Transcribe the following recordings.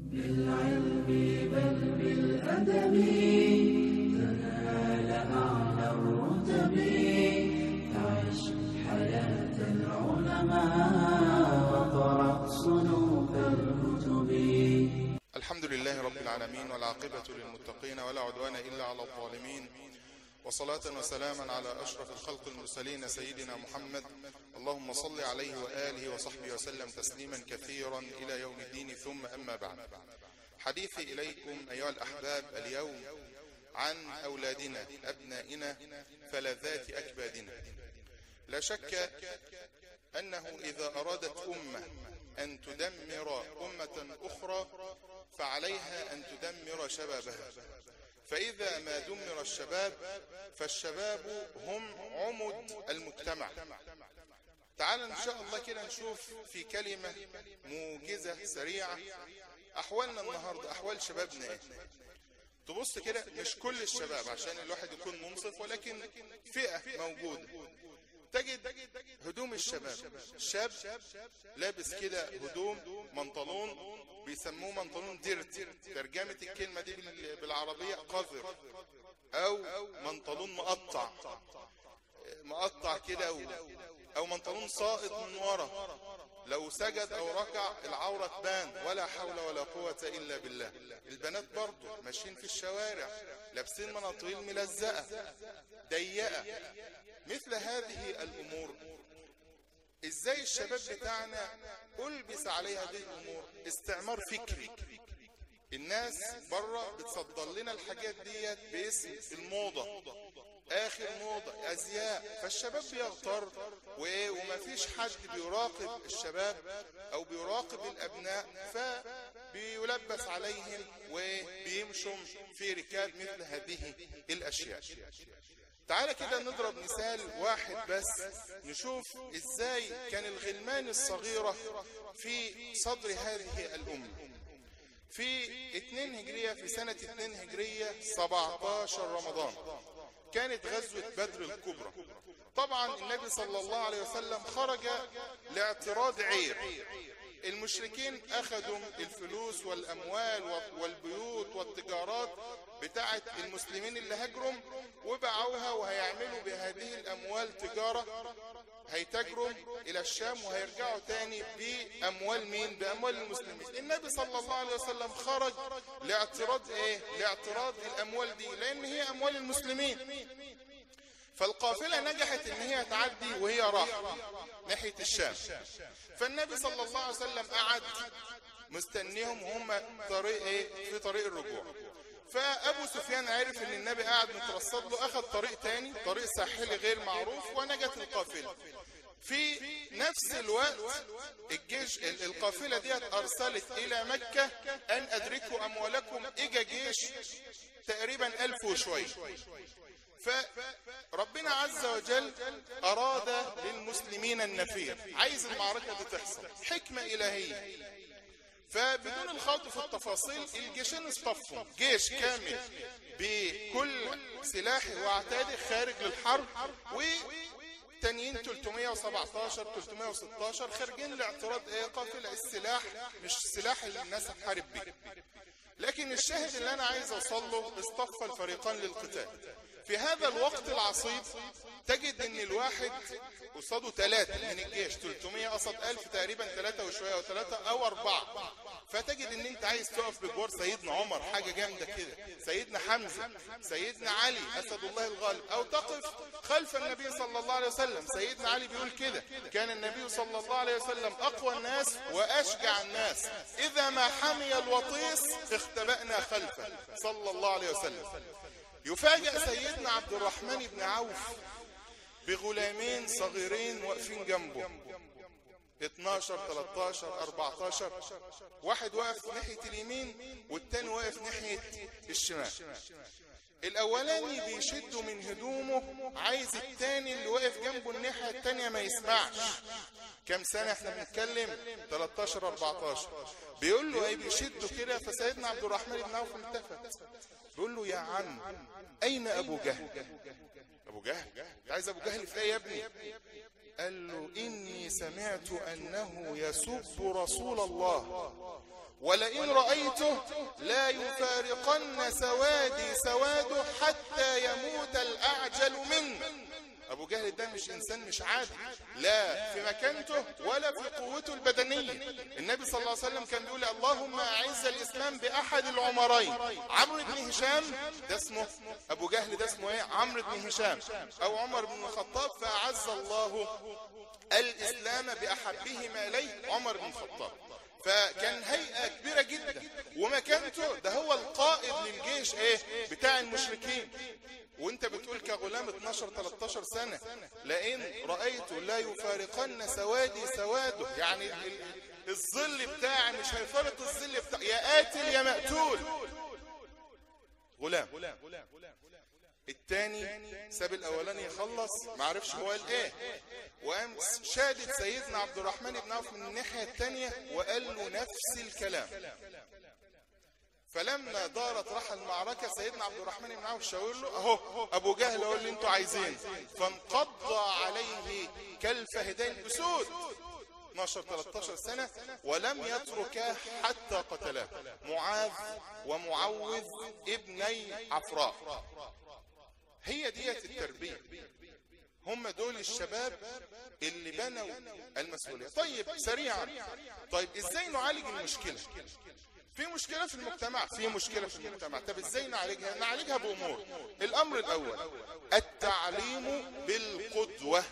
بالعلم بل بالأدب تنال أعلى الرتب عش حياة العلماء وقرأ صنوف الكتب الحمد لله رب العالمين والعاقبة للمتقين ولا عدوان إلا على الظالمين وصلاة وسلاما على أشرف الخلق المرسلين سيدنا محمد اللهم صل عليه وآله وصحبه وسلم تسليما كثيرا إلى يوم الدين ثم أما بعد حديثي إليكم أيها الأحباب اليوم عن أولادنا أبنائنا فلذات أكبادنا لا شك أنه إذا أرادت أمة أن تدمر أمة أخرى فعليها أن تدمر شبابها فإذا ما دمر الشباب فالشباب هم عمد المجتمع تعال إن شاء الله كده نشوف في كلمة موجزة سريعة أحوالنا النهاردة أحوال شبابنا إيه تبص كده مش كل الشباب عشان الواحد يكون منصف ولكن فئة موجودة تجد هدوم الشباب شاب لابس كده هدوم منطلون بيسموه منطلون ديرت ترجمة الكلمة دي بالعربية قذر او منطلون مقطع مقطع كده او, أو منطلون ساقط من ورا لو سجد او ركع العورة تبان ولا حول ولا قوة الا بالله البنات برضو ماشيين في الشوارع لابسين مناطيل ملزقة ضيقة مثل هذه الامور ازاي الشباب بتاعنا البس عليها هذه الامور استعمار فكري الناس بره بتصدر لنا الحاجات ديت باسم الموضة اخر موضة ازياء فالشباب بيغتر وايه ومفيش حد بيراقب الشباب او بيراقب الابناء فبيلبس عليهم وبيمشوا في ركاب مثل هذه الاشياء تعالى كده نضرب مثال واحد بس نشوف ازاي كان الغلمان الصغيرة في صدر هذه الأمة في 2 هجرية في سنة 2 هجرية 17 رمضان كانت غزوة بدر الكبرى طبعا النبي صلى الله عليه وسلم خرج لاعتراض عير المشركين اخذوا الفلوس والاموال والبيوت والتجارات بتاعت المسلمين اللي هاجروا وباعوها وهيعملوا بهذه الاموال تجارة هيتاجروا الى الشام وهيرجعوا تاني باموال مين باموال المسلمين النبي صلى الله عليه وسلم خرج لاعتراض ايه لاعتراض الاموال دي لان هي اموال المسلمين فالقافلة نجحت ان هي تعدي وهي راحة ناحية الشام فالنبي صلى الله عليه وسلم قعد مستنيهم وهم طريق ايه في طريق الرجوع فابو سفيان عرف ان النبي قاعد مترصد له اخذ طريق تاني طريق ساحلي غير معروف ونجت القافلة في نفس الوقت الجيش القافلة ديت ارسلت الى مكة ان ادركوا اموالكم اجا جيش تقريبا الف وشوية فربنا عز وجل أراد للمسلمين النفير عايز المعركة دي تحصل حكمة إلهية فبدون الخوض في التفاصيل الجيشين اصطفوا جيش كامل بكل سلاحه وعتاده خارج للحرب و تانيين 317 316 خارجين لاعتراض ايه قافلة السلاح مش السلاح اللي الناس هتحارب بيه لكن الشاهد اللي انا عايز اوصل له اصطف الفريقان للقتال في هذا الوقت العصيب تجد ان الواحد قصاده ثلاثة من الجيش 300 قصد 1000 تقريبا ثلاثة وشوية او ثلاثة او اربعة فتجد ان انت عايز تقف بجوار سيدنا عمر حاجة جامدة كده سيدنا حمزة سيدنا علي اسد الله الغالب او تقف خلف النبي صلى الله عليه وسلم سيدنا علي بيقول كده كان النبي صلى الله عليه وسلم اقوى الناس واشجع الناس اذا ما حمي الوطيس اختبأنا خلفه صلى الله عليه وسلم يفاجأ سيدنا عبد الرحمن بن عوف بغلامين صغيرين واقفين جنبه 12 13 14 واحد واقف ناحية اليمين والتاني واقف ناحية الشمال الاولاني بيشده من هدومه عايز التاني اللي واقف جنبه الناحية التانية ما يسمعش كم سنة احنا بنتكلم 13 14 بيقول له ايه بيشده كده فسيدنا عبد الرحمن بن عوف التفت بيقول له يا عم اين ابو جهل ابو جهل انت عايز ابو جهل في ايه يا ابني قال له إني سمعت أنه يسب رسول الله ولئن رأيته لا يفارقن سوادي سواده حتى يموت الأعجل منه أبو جهل ده مش إنسان مش عادي لا في مكانته ولا في قوته البدنية النبي صلى الله عليه وسلم كان بيقول اللهم أعز الإسلام بأحد العمرين عمرو بن هشام ده اسمه أبو جهل ده اسمه إيه عمرو بن هشام أو عمر بن الخطاب فأعز الله الإسلام بأحبهما إليه عمر بن الخطاب فكان هيئة كبيرة جدا ومكانته ده هو القائد للجيش ايه بتاع المشركين وانت بتقول كغلام 12 13 سنة لئن رأيته لا يفارقن سوادي سواده يعني الظل بتاعي مش هيفارق الظل بتاعي يا قاتل يا مقتول غلام التاني ساب الاولاني يخلص ما عرفش هو قال ايه وقام شادد سيدنا عبد الرحمن بن عوف من الناحيه الثانيه وقال له نفس الكلام فلما دارت راح المعركه سيدنا عبد الرحمن بن عوف شاور له اهو ابو جهل هو اللي انتوا عايزين فانقض عليه كالفهدين بسود 12 13 سنة ولم يتركاه حتى قتلاه معاذ ومعوذ ابني عفراء هي ديت التربية هم دول الشباب اللي بنوا المسؤولية طيب سريعا طيب ازاي نعالج المشكلة في مشكلة في المجتمع في مشكلة في المجتمع طب ازاي نعالجها نعالجها بأمور الأمر الأول التعليم بالقدوة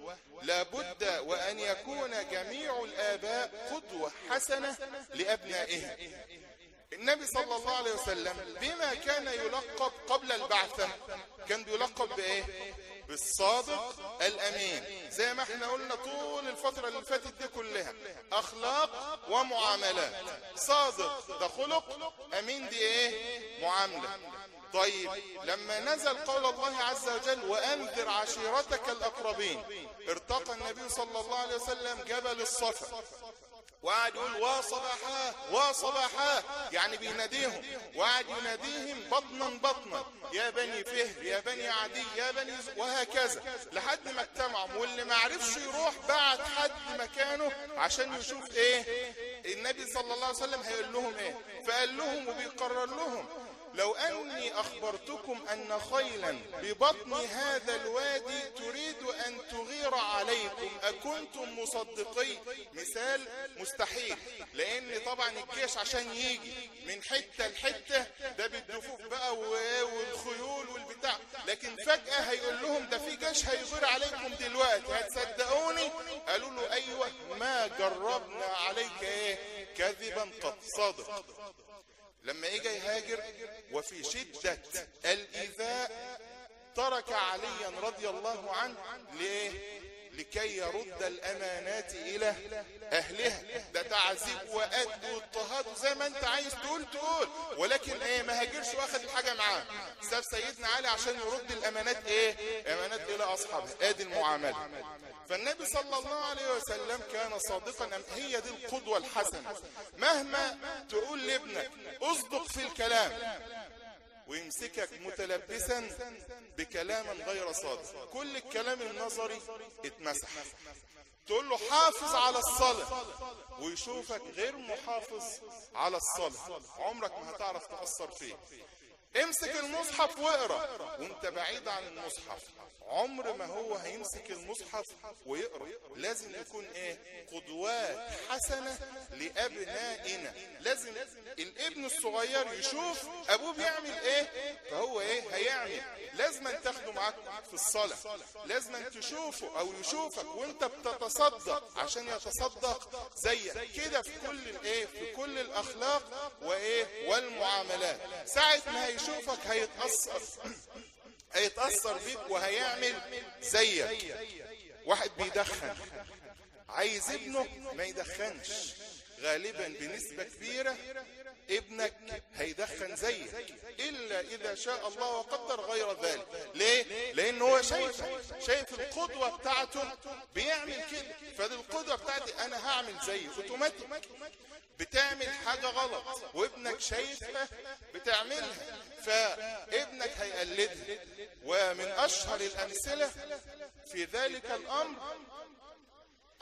لابد وأن يكون جميع الآباء قدوة حسنة لأبنائهم النبي صلى الله عليه وسلم بما كان يلقب قبل البعثة كان بيلقب بإيه بالصادق الأمين زي ما احنا قلنا طول الفترة اللي فاتت دي كلها أخلاق ومعاملات صادق ده خلق أمين دي إيه معاملة طيب لما نزل قول الله عز وجل وأنذر عشيرتك الأقربين ارتقى النبي صلى الله عليه وسلم جبل الصفا وقعد يقول وصباحا وصباحا يعني بيناديهم وقعد يناديهم بطنا بطنا يا بني فهر يا بني عدي يا بني ز... وهكذا لحد ما اجتمعوا واللي ما عرفش يروح بعت حد مكانه عشان يشوف ايه النبي صلى الله عليه وسلم هيقول لهم ايه فقال لهم وبيقرر لهم لو أني أخبرتكم أن خيلا ببطن هذا الوادي تريد أن تغير عليكم أكنتم مصدقي مثال مستحيل لأن طبعا الجيش عشان يجي من حتة لحتة ده بالدفوف بقى والخيول والبتاع لكن فجأة هيقول لهم ده في جيش هيغير عليكم دلوقتي هتصدقوني قالوا له أيوة ما جربنا عليك ايه كذبا قد صادق لما اجى يهاجر وفي شدة الإيذاء ترك عليا رضي الله عنه ليه لكي يرد الأمانات إلى أهلها ده تعذيب وقد واضطهاد زي ما أنت عايز تقول تقول ولكن إيه ما هاجرش واخد الحاجة معاه ساب سيدنا علي عشان يرد الأمانات إيه أمانات إلى أصحابها آدي المعاملة فالنبي صلى الله عليه وسلم كان صادقا هي دي القدوة الحسنة مهما تقول لابنك اصدق في الكلام ويمسكك متلبسا بكلام غير صادق كل الكلام النظري اتمسح تقول له حافظ على الصلاة ويشوفك غير محافظ على الصلاة عمرك ما هتعرف تأثر فيه امسك المصحف واقرا وانت بعيد عن المصحف عمر ما هو هيمسك المصحف ويقرا لازم يكون ايه قدوات حسنه لابنائنا لازم الابن الصغير يشوف ابوه بيعمل ايه فهو ايه هيعمل لازم تاخده معاك في الصلاه لازم تشوفه او يشوفك وانت بتتصدق عشان يتصدق زيك كده في كل الايه في كل الاخلاق وايه والمعاملات ساعه ما هيشوفك هيتاثر هيتأثر بيك وهيعمل زيك واحد بيدخن عايز ابنه ما يدخنش غالبا بنسبة كبيرة ابنك هيدخن زيك إلا إذا شاء الله وقدر غير ذلك ليه؟ لأن هو شايف شايف القدوة بتاعته بيعمل كده فدي القدوة بتاعتي أنا هعمل زيه اوتوماتيك بتعمل حاجة غلط وابنك شايفها بتعملها فابنك هيقلدها ومن أشهر الأمثلة في ذلك الأمر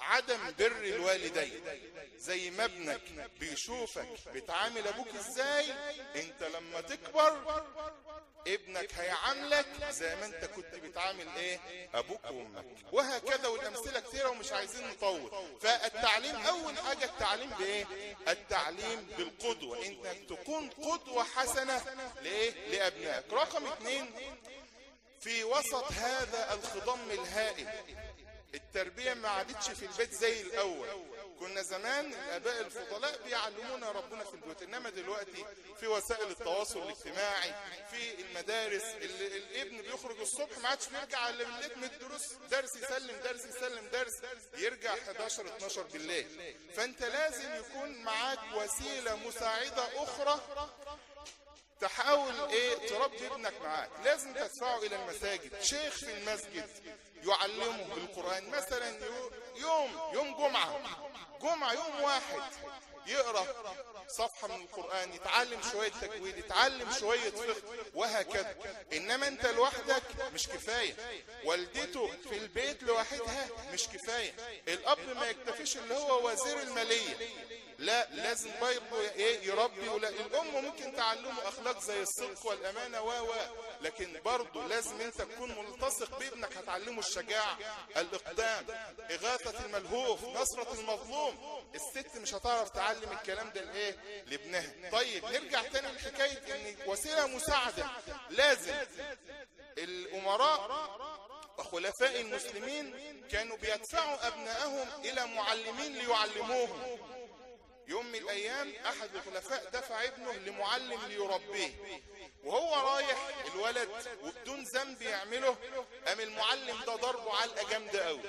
عدم بر الوالدين زي ما ابنك بيشوفك بتعامل ابوك ازاي انت لما تكبر ابنك هيعاملك زي ما انت كنت بتعامل ايه ابوك وامك وهكذا والامثله كثيره ومش عايزين نطول فالتعليم اول حاجه التعليم بايه التعليم بالقدوه انك تكون قدوه حسنه لايه لابنائك رقم اثنين في وسط هذا الخضم الهائل التربية ما عادتش في البيت زي الأول كنا زمان الآباء الفضلاء بيعلمونا ربنا في البيوت إنما دلوقتي في وسائل التواصل الاجتماعي في المدارس ال- الابن بيخرج الصبح ما عادش بيرجع إلا بالليل من الدروس درس يسلم درس يسلم درس يرجع 11 12 بالليل فأنت لازم يكون معاك وسيلة مساعدة أخرى تحاول ايه تربي ابنك معاك لازم تدفعه الى المساجد شيخ في المسجد يعلمه القرآن مثلا يو- يوم يوم جمعة جمعة يوم واحد يقرأ صفحة من القرآن يتعلم شوية تجويد يتعلم شوية فقه وهكذا إنما أنت لوحدك مش كفاية والدته في البيت لوحدها مش كفاية الأب ما يكتفيش اللي هو وزير المالية لا لازم برضه ايه يربي ولا الام ممكن تعلمه اخلاق زي الصدق والامانه و و لكن برضه لازم انت تكون ملتصق بابنك هتعلمه الشجاعه الاقدام اغاثه الملهوف نصره المظلوم الست مش هتعرف تعلم الكلام ده لايه لابنها طيب نرجع تاني لحكايه ان وسيله مساعده لازم الامراء وخلفاء المسلمين كانوا بيدفعوا ابنائهم الى معلمين ليعلموهم يوم من الايام احد الخلفاء دفع ابنه لمعلم ليربيه وهو رايح الولد وبدون ذنب يعمله قام المعلم ده ضربه علقه جامده قوي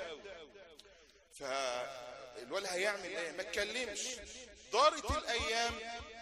فالولد هيعمل ايه ما اتكلمش دارت الايام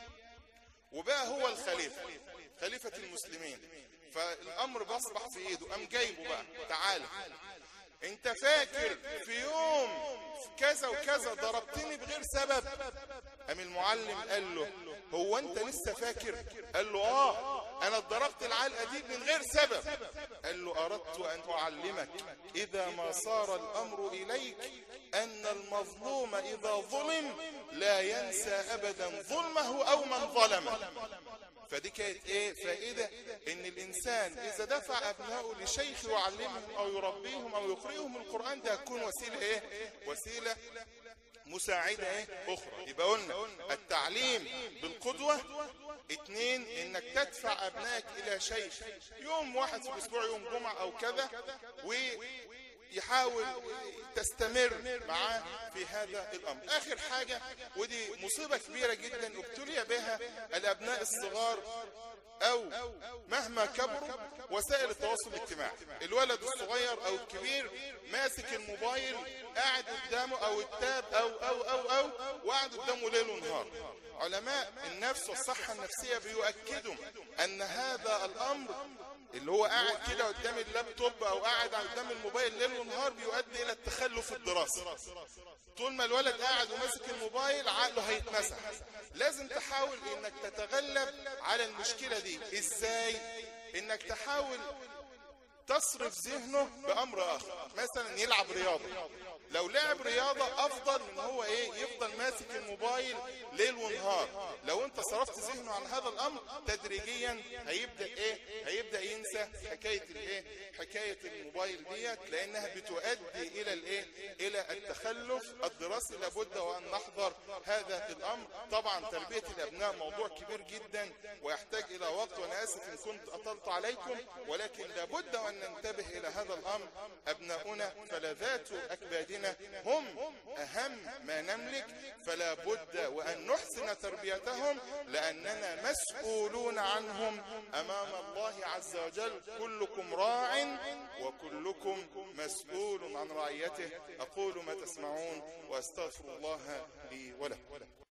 وبقى هو الخليفه خليفه المسلمين فالامر بصبح في ايده قام جايبه بقى تعالى انت فاكر في يوم كذا وكذا ضربتني بغير سبب قام المعلم قال له هو انت لسه فاكر قال له اه انا اتضربت العلقه دي من غير سبب قال له اردت ان اعلمك اذا ما صار الامر اليك ان المظلوم اذا ظلم لا ينسى ابدا ظلمه او من ظلمه فدي كانت ايه فائدة ان الانسان اذا دفع ابنائه لشيخ يعلمهم او يربيهم او يقرئهم القرآن ده هتكون وسيلة ايه وسيلة مساعدة ايه اخرى يبقى قلنا التعليم بالقدوة اتنين انك تدفع ابنائك الى شيخ يوم واحد في الاسبوع يوم جمعة او كذا و يحاول تستمر معاه في هذا الامر اخر حاجة ودي مصيبة كبيرة جدا ابتلي بها الابناء الصغار او مهما كبروا وسائل التواصل الاجتماعي الولد الصغير او الكبير ماسك الموبايل قاعد قدامه او التاب او او او او وقاعد قدامه ليل ونهار علماء النفس والصحة النفسية بيؤكدوا ان هذا الامر اللي هو قاعد كده قدام اللابتوب او قاعد قدام الموبايل ليل ونهار بيؤدي الى التخلف في الدراسة طول ما الولد قاعد وماسك الموبايل عقله هيتمسح لازم تحاول انك تتغلب على المشكلة دي ازاي انك تحاول تصرف ذهنه بامر اخر مثلا يلعب رياضة لو لعب رياضة افضل من هو ايه يفضل ماسك الموبايل ليل ونهار لو انت صرفت ذهنه عن هذا الامر تدريجيا هيبدأ ايه هيبدأ ينسى حكاية الايه حكاية الموبايل ديت لانها بتؤدي الى الايه الى التخلف الدراسي لابد وان نحضر هذا الامر طبعا تربية الابناء موضوع كبير جدا ويحتاج الى وقت وانا اسف ان كنت اطلت عليكم ولكن لابد وان ننتبه الى هذا الامر ابناؤنا فلذات اكبادنا هم اهم ما نملك فلا بد وان نحسن تربيتهم لاننا مسؤولون عنهم امام الله عز وجل كلكم راع وكلكم مسؤول عن رعيته اقول ما تسمعون واستغفر الله لي ولكم